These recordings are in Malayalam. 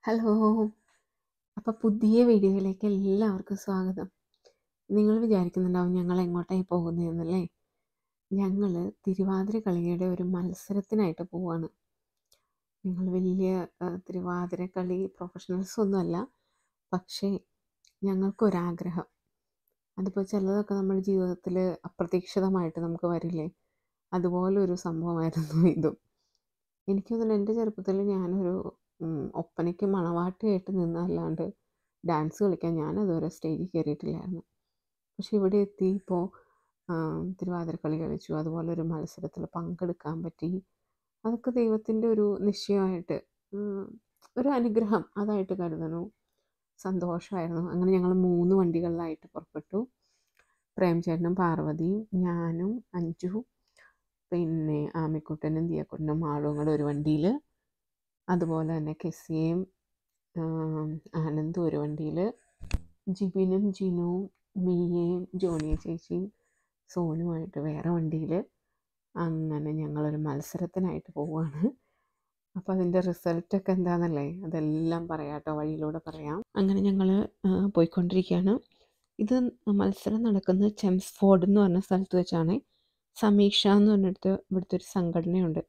ഹലോ അപ്പോൾ പുതിയ വീഡിയോയിലേക്ക് എല്ലാവർക്കും സ്വാഗതം നിങ്ങൾ വിചാരിക്കുന്നുണ്ടാവും ഞങ്ങൾ എങ്ങോട്ടായി പോകുന്നതെന്നല്ലേ ഞങ്ങൾ തിരുവാതിര കളിയുടെ ഒരു മത്സരത്തിനായിട്ട് പോവാണ് ഞങ്ങൾ വലിയ ആ, തിരുവാതിര കളി പ്രൊഫഷണൽസ് ഒന്നുമല്ല പക്ഷേ ഞങ്ങൾക്കൊരാഗ്രഹം അതിപ്പോൾ ചിലതൊക്കെ നമ്മുടെ ജീവിതത്തിൽ അപ്രതീക്ഷിതമായിട്ട് നമുക്ക് വരില്ലേ അതുപോലൊരു സംഭവമായിരുന്നു ഇതും എനിക്ക് തോന്നുന്നു എൻ്റെ ചെറുപ്പത്തിൽ ഞാനൊരു ഉം, ഒപ്പനയ്ക്ക് മണവാട്ടിയായിട്ട് നിന്നല്ലാണ്ട് ഡാൻസ് കളിക്കാൻ ഞാൻ അതുവരെ സ്റ്റേജിൽ കയറിയിട്ടില്ലായിരുന്നു പക്ഷെ ഇവിടെ എത്തിയപ്പോൾ തിരുവാതിരക്കളി കളിച്ചു അതുപോലെ ഒരു മത്സരത്തിൽ പങ്കെടുക്കാൻ പറ്റി അതൊക്കെ ദൈവത്തിൻ്റെ ഒരു നിശ്ചയമായിട്ട് ഉം, ഒരു അനുഗ്രഹം അതായിട്ട് കരുതണു സന്തോഷമായിരുന്നു അങ്ങനെ ഞങ്ങൾ മൂന്ന് വണ്ടികളിലായിട്ട് പുറപ്പെട്ടു പ്രേംചേട്ടനും പാർവതിയും ഞാനും അഞ്ചു പിന്നെ ആമിക്കുട്ടനും ദിയക്കുട്ടനും മാളും കൂടെ ഒരു വണ്ടിയിൽ അതുപോലെ തന്നെ കെസിയും ആനന്ദും ഒരു വണ്ടിയിൽ ജിബിനും ജിനുവും മിയയും ജോണിയ ചേച്ചിയും സോനുമായിട്ട് വേറെ വണ്ടിയിൽ അങ്ങനെ ഞങ്ങളൊരു മത്സരത്തിനായിട്ട് പോവുകയാണ് അപ്പോൾ അതിൻ്റെ റിസൾട്ടൊക്കെ എന്താണെന്നല്ലേ അതെല്ലാം പറയാം കേട്ടോ വഴിയിലൂടെ പറയാം അങ്ങനെ ഞങ്ങൾ പോയിക്കൊണ്ടിരിക്കുകയാണ് ഇത് മത്സരം നടക്കുന്നത് ചെംസ്ഫോർഡ് എന്ന് പറഞ്ഞ സ്ഥലത്ത് വെച്ചാണ് സമീക്ഷ എന്ന് പറഞ്ഞിടത്ത് ഇവിടുത്തെ ഒരു സംഘടനയുണ്ട്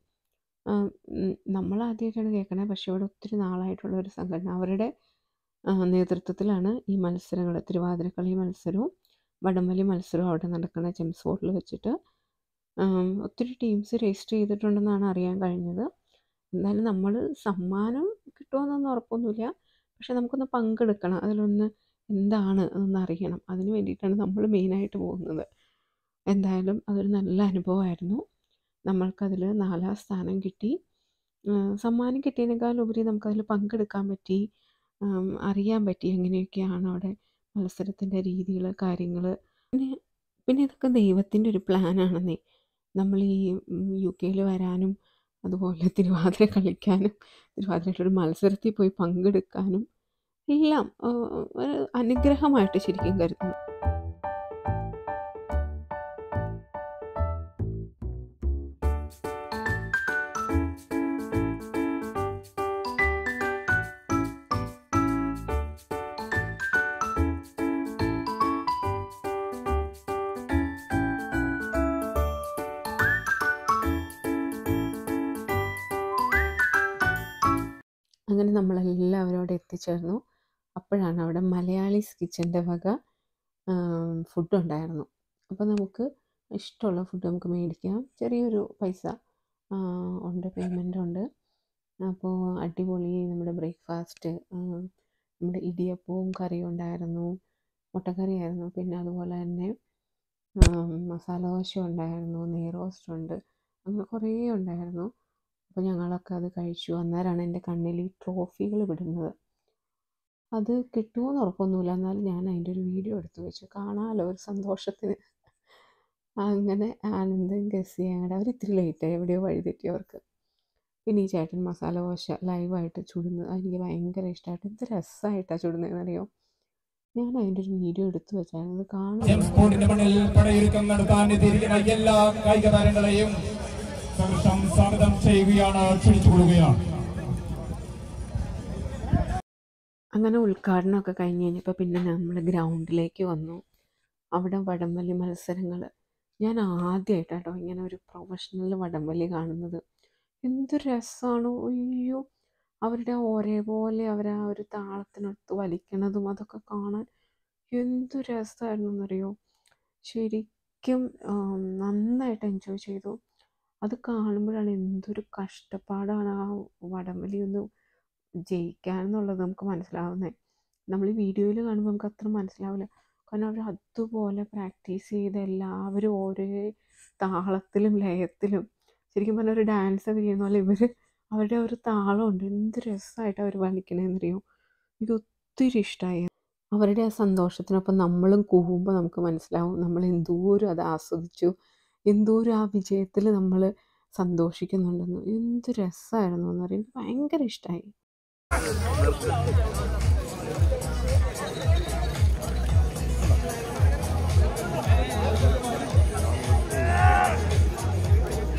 നമ്മൾ ആദ്യമായിട്ടാണ് കേൾക്കണേ പക്ഷേ ഇവിടെ ഒത്തിരി നാളായിട്ടുള്ള ഒരു സംഘടന അവരുടെ ആ, നേതൃത്വത്തിലാണ് ഈ മത്സരങ്ങൾ തിരുവാതിരക്കളി മത്സരവും വടംവലി മത്സരവും അവിടെ നടക്കുന്ന ചെംസ്ഫോർഡിൽ വെച്ചിട്ട് ആം, ഒത്തിരി ടീംസ് രജിസ്റ്റർ ചെയ്തിട്ടുണ്ടെന്നാണ് അറിയാൻ കഴിഞ്ഞത് എന്തായാലും നമ്മൾ സമ്മാനം കിട്ടുമെന്നൊന്നും ഉറപ്പൊന്നുമില്ല പക്ഷെ നമുക്കൊന്ന് പങ്കെടുക്കണം അതിലൊന്ന് എന്താണ് എന്നൊന്ന് അറിയണം അതിന് വേണ്ടിയിട്ടാണ് നമ്മൾ മെയിനായിട്ട് പോകുന്നത് എന്തായാലും അതൊരു നല്ല അനുഭവമായിരുന്നു നമ്മൾക്കതിൽ നാലാം സ്ഥാനം കിട്ടി ഉം, സമ്മാനം കിട്ടിയതിനേക്കാളുപരി നമുക്കതിൽ പങ്കെടുക്കാൻ പറ്റി ഉം, അറിയാൻ പറ്റി എങ്ങനെയൊക്കെയാണ് അവിടെ മത്സരത്തിൻ്റെ രീതികൾ കാര്യങ്ങൾ പിന്നെ പിന്നെ ഇതൊക്കെ ദൈവത്തിൻ്റെ ഒരു പ്ലാനാണെന്നേ നമ്മൾ ഈ യു കെയിൽ വരാനും അതുപോലെ തിരുവാതിര കളിക്കാനും തിരുവാതിരയുടെ ഒരു മത്സരത്തിൽ പോയി പങ്കെടുക്കാനും എല്ലാം ആ, ഒരു അനുഗ്രഹമായിട്ട് ശരിക്കും കരുതുന്നു അങ്ങനെ നമ്മളെല്ലാവരും അവിടെ എത്തിച്ചേർന്നു അപ്പോഴാണ് അവിടെ മലയാളീസ് കിച്ചൻ്റെ വക ഫുഡ് ഉണ്ടായിരുന്നു അപ്പോൾ നമുക്ക് ഇഷ്ടമുള്ള ഫുഡ് നമുക്ക് മേടിക്കാം ചെറിയൊരു പൈസ ആ, ഉണ്ട് പേയ്മെൻ്റ് ഉണ്ട് അപ്പോൾ അടിപൊളി നമ്മുടെ ബ്രേക്ക്ഫാസ്റ്റ് നമ്മുടെ ഇടിയപ്പവും കറിയും ഉണ്ടായിരുന്നു മുട്ടക്കറി ആയിരുന്നു പിന്നെ അതുപോലെ തന്നെ ആ, മസാല ദോശ ഉണ്ടായിരുന്നു നെയ് റോസ്റ്റ് ഉണ്ട് അങ്ങനെ കുറേ ഉണ്ടായിരുന്നു അപ്പോൾ ഞങ്ങളൊക്കെ അത് കഴിച്ചു അന്നേരമാണ് എൻ്റെ കണ്ണിൽ ഈ ട്രോഫികൾ വിടുന്നത് അത് കിട്ടുമോയെന്ന് ഉറപ്പൊന്നുമില്ല എന്നാലും ഞാൻ അതിൻ്റെ ഒരു വീഡിയോ എടുത്തു വെച്ചു കാണാമല്ലോ ഒരു സന്തോഷത്തിന് അങ്ങനെ ആനന്ദം ഗസി ഞങ്ങളുടെ അവർ ഇത്തിരി ലേറ്റായി എവിടെയോ വഴിതെറ്റി അവർക്ക് പിന്നെ ഈ ചേട്ടൻ മസാല ദോശ ലൈവായിട്ട് ചുടുന്നത് എനിക്ക് ഭയങ്കര ഇഷ്ടമായിട്ട് എന്ത് രസമായിട്ടാണ് ചുടുന്നതെന്നറിയോ ഞാൻ അതിൻ്റെ ഒരു വീഡിയോ എടുത്തു വെച്ചായിരുന്നു അത് കാണുമ്പോൾ ജെയിംസ് ബോണ്ടിന്റെ മണ്ണിൽ പടയൊരുക്കം നടത്താൻ എത്തിയിരിക്കുന്ന എല്ലാ കായിക താരങ്ങളെയും സഹർഷം സ്വാഗതം ചെയ്യുകയാണ് ക്ഷണിച്ചു കൊടുക്കുകയാണ് അങ്ങനെ ഉദ്ഘാടനമൊക്കെ കഴിഞ്ഞ് കഴിഞ്ഞപ്പോൾ പിന്നെ നമ്മൾ ഗ്രൗണ്ടിലേക്ക് വന്നു അവിടെ വടംവലി മത്സരങ്ങൾ ഞാൻ ആദ്യമായിട്ടാട്ടോ ഇങ്ങനെ ഒരു പ്രൊഫഷണൽ വടംവലി കാണുന്നത് എന്ത് രസമാണ് അയ്യോ അവരുടെ ഒരേപോലെ അവർ ആ ഒരു താളത്തിനൊത്ത് വലിക്കണതും അതൊക്കെ കാണാൻ എന്ത് രസമായിരുന്നു എന്നറിയോ ശരിക്കും ആം, നന്നായിട്ട് എൻജോയ് ചെയ്തു അത് കാണുമ്പോഴാണ് എന്തൊരു കഷ്ടപ്പാടാണ് ആ വടംവലി ഒന്ന് ജയിക്കാൻ എന്നുള്ളത് നമുക്ക് മനസ്സിലാവുന്നത് നമ്മൾ ഈ വീഡിയോയിൽ കാണുമ്പോൾ നമുക്ക് അത്ര മനസ്സിലാവില്ല കാരണം അവർ അതുപോലെ പ്രാക്ടീസ് ചെയ്ത് എല്ലാവരും ഓരോ താളത്തിലും ലയത്തിലും ശരിക്കും പറഞ്ഞാൽ ഒരു ഡാൻസ് ഒക്കെ ചെയ്യുന്ന പോലെ ഇവർ അവരുടെ ഒരു താളമുണ്ട് എന്ത് രസമായിട്ട് അവർ വലിക്കണേന്നറിയോ എനിക്ക് ഒത്തിരി ഇഷ്ടമായി അവരുടെ ആ സന്തോഷത്തിനൊപ്പം നമ്മളും കൂവുമ്പോൾ നമുക്ക് മനസ്സിലാവും നമ്മൾ എന്തോരം അത് ആസ്വദിച്ചു എന്തോരം ആ വിജയത്തിൽ നമ്മൾ സന്തോഷിക്കുന്നുണ്ടെന്ന് എന്ത് രസമായിരുന്നു എന്ന് പറയും എനിക്ക് ഭയങ്കര ഇഷ്ടമായി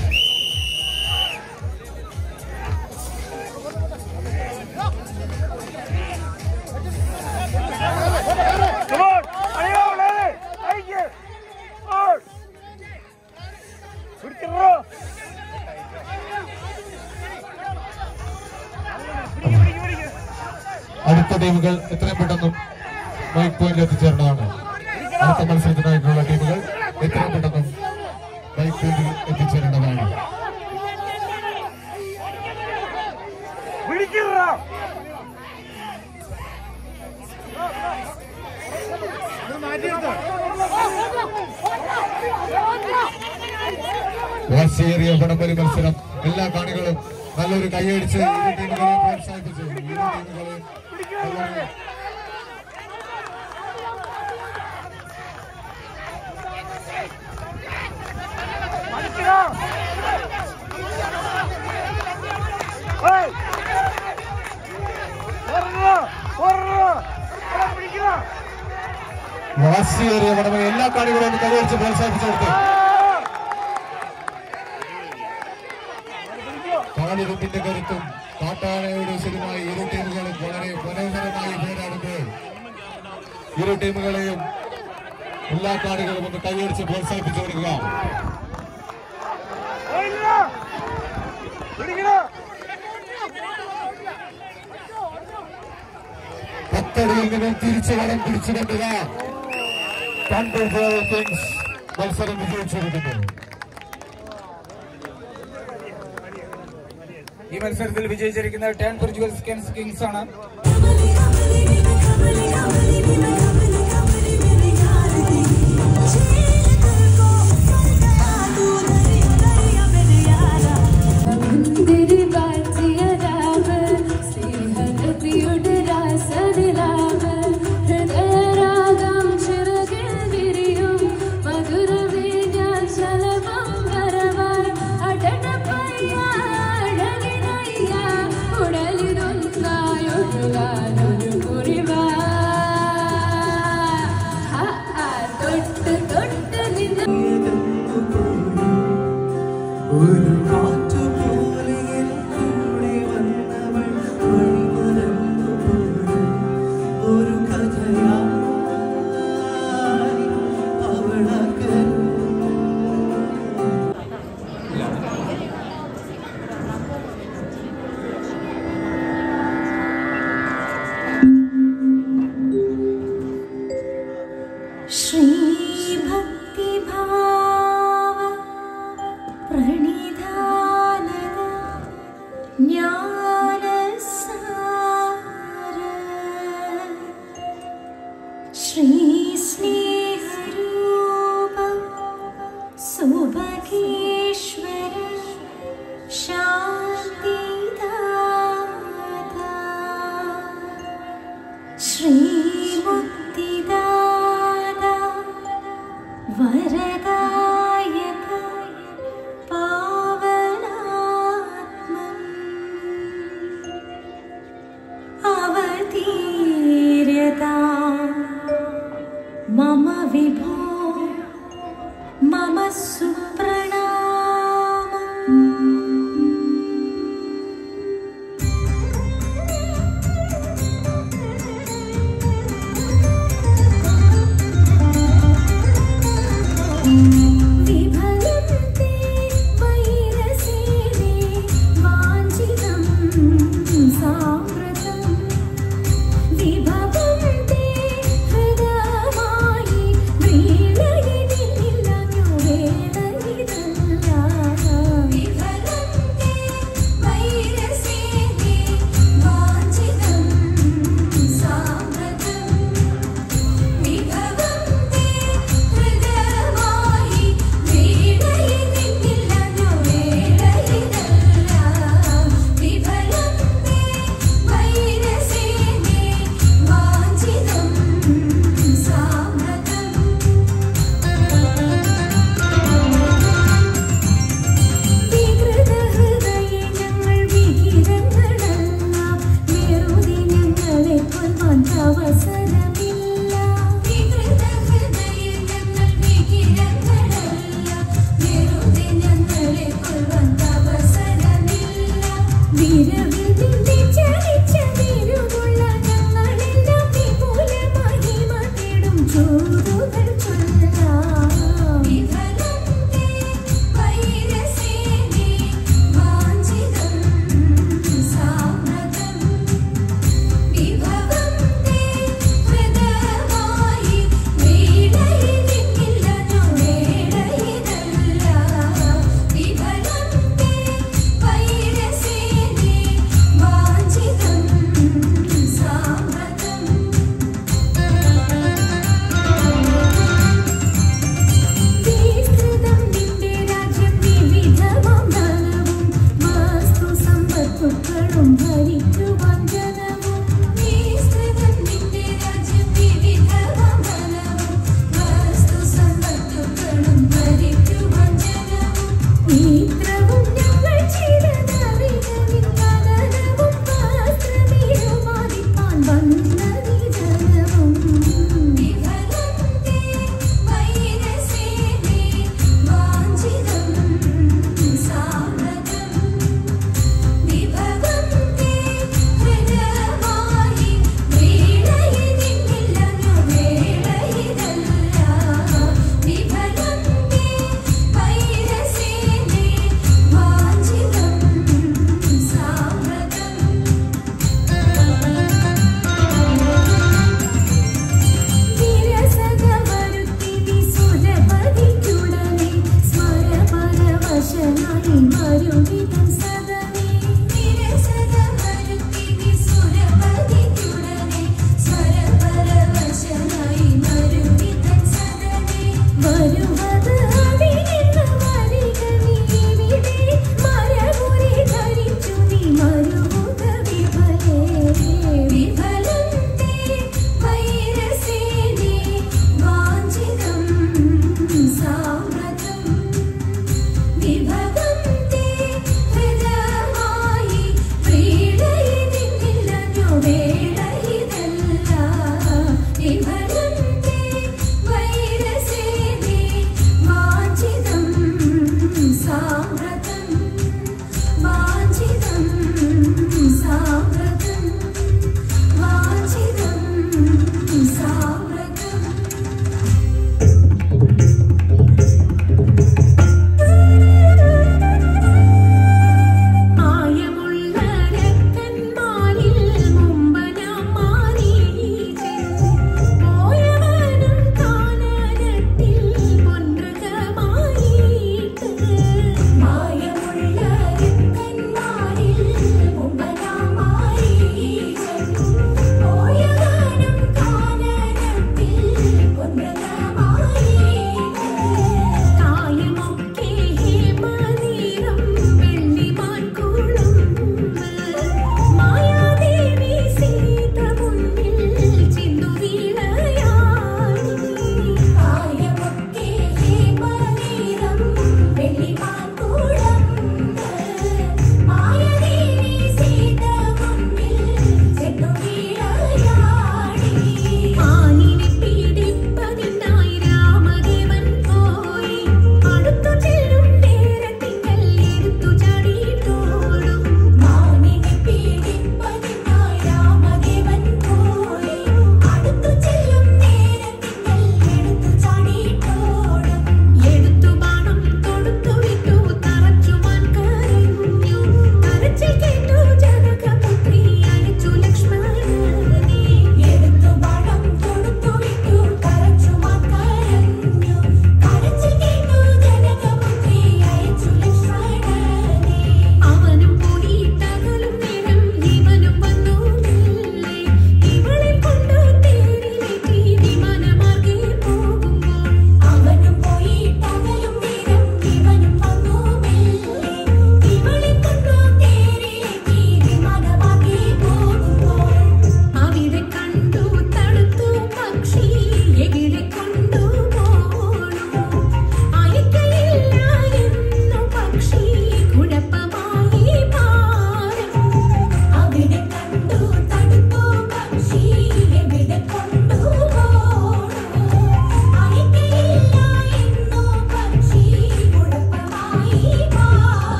Yeah. അടുത്ത ടീമുകൾ എത്രയും പെട്ടെന്നും മൈക്ക് പോയിന്റിൽ എത്തിച്ചേരേണ്ടതാണ് അടുത്ത മത്സരത്തിനായിട്ടുള്ള ടീമുകൾ എത്രയും പെട്ടെന്നും മൈക്ക് പോയിന്റിൽ എത്തിച്ചേരേണ്ടതാണ് വാശിയേറിയ വടംവലി മത്സരം എല്ലാ കാണികളും നല്ലൊരു കൈയടിച്ച് ഇരു ടീമുകളെ പ്രോത്സാഹിപ്പിച്ചു ഇരു ടീമുകളെ നല്ലൊരു വാശിയേറിയ വടംവലി എല്ലാ കാണികളും ഒന്ന് കൈയടിച്ച് പ്രോത്സാഹിപ്പിച്ചു കൊടുത്തു കാലിരുമ്പിന്റെ കരുത്തും കാട്ടാനയുടെ ശരിയുമായി ഇരു ടീമുകളും വളരെ മനോഹരമായി പോരാടുമ്പോൾ ഇരു ടീമുകളെയും എല്ലാ കാണികളും ഒന്ന് കൈയടിച്ച് പ്രോത്സാഹിപ്പിച്ചു കൊടുക്കുക പത്തടിയിൽ നിന്നും തിരിച്ചു വരം പിടിച്ചു കൊണ്ടുക കിങ്സ് മത്സരം വിജയിച്ചിരിക്കുന്നു ഈ മത്സരത്തിൽ വിജയിച്ചിരിക്കുന്ന ടെൻ ബ്രിജുവൽസ് കിങ്സ് കിങ്സ് ആണ് तेरी बातिया राम സ്നേഹനദിയുടെ രാസനിലാവ് ഹൃദയരാഗം ചിറകിൽ വിരിയും മധുരമേ ഞാൻ ചലവം വരവാൻ അടടപ്പയ്യ അഴകിനയ്യ ഉടലിതൊന്നായൊഴുകാനൊരു കുറിവാ ആ, ആ, തൊട്ട് തൊട്ട് നിന്ന് ഒരു കാറ്റുപോലെ എൻ കൂടെ വന്നവൾ വഴിമറന്നു പോയി. ഒരു കഥയായി അവളകന്നു श्रीभक्तिभाव प्रणिधानद ज्ञानसार श्रीस्नेहरूप सुभगेश्वर शान्तिदाता श्रीमुक्तिदाता वरदायक पावनात्मम् अवतीर्यता मम विभो मम सुप्रणाम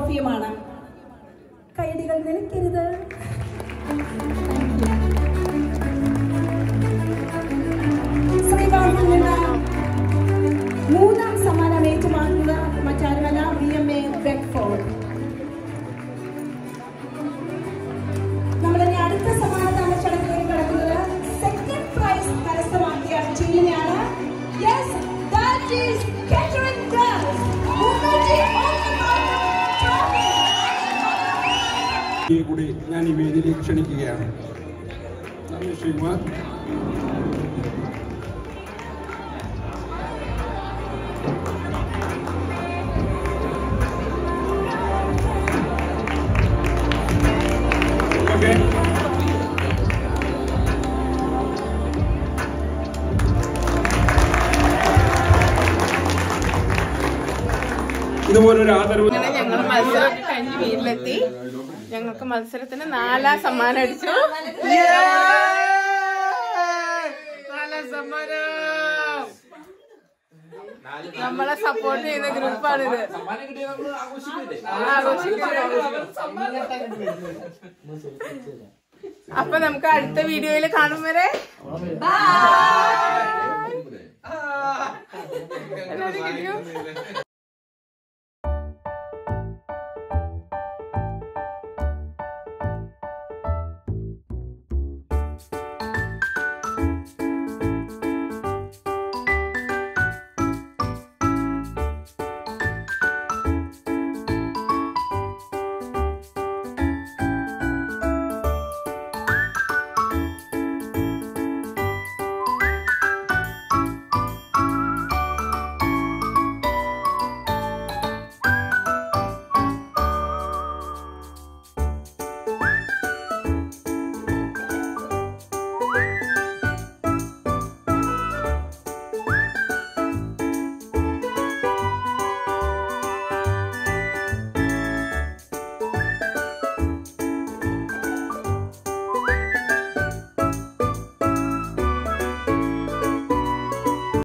ട്രോഫിയുമാണ് കൈയടികൾ നിലയ്ക്കരുത് ശ്രീകാന്തിൽ നിന്ന് മൂന്നാം സമ്മാനം ഏറ്റുവാങ്ങുക മറ്റാരുമല്ല ബി എം എ ബെക്ഫോർഡ് നമ്മളിനി അടുത്ത സമ്മാനദാന ചടങ്ങിലേക്ക് കടക്കുന്നത് സെക്കൻഡ് പ്രൈസ് കരസ്ഥമാക്കിയ ടീമിനെയാണ് yes that is catering girls മുന്നൂറ്റി ഒന്ന് trophy. ഈ കൂടി ഞാൻ ഈ വേദിയിലേക്ക് ക്ഷണിക്കുകയാണ് നന്ദി ശ്രീകുമാർ ഓക്കെ ഇതുപോലൊരു ആദരവ് അങ്ങനെ ഞങ്ങൾ മത്സരം കഴിഞ്ഞ് വീട്ടിലെത്തി ഞങ്ങൾക്ക് മത്സരത്തിന് നാലാം സമ്മാനം അടിച്ചു നാലാം സമ്മാനം നമ്മളെ സപ്പോർട്ട് ചെയ്യുന്ന ഗ്രൂപ്പാണിത് അപ്പൊ നമുക്ക് അടുത്ത വീഡിയോയിൽ കാണും വരെ എല്ലാവരും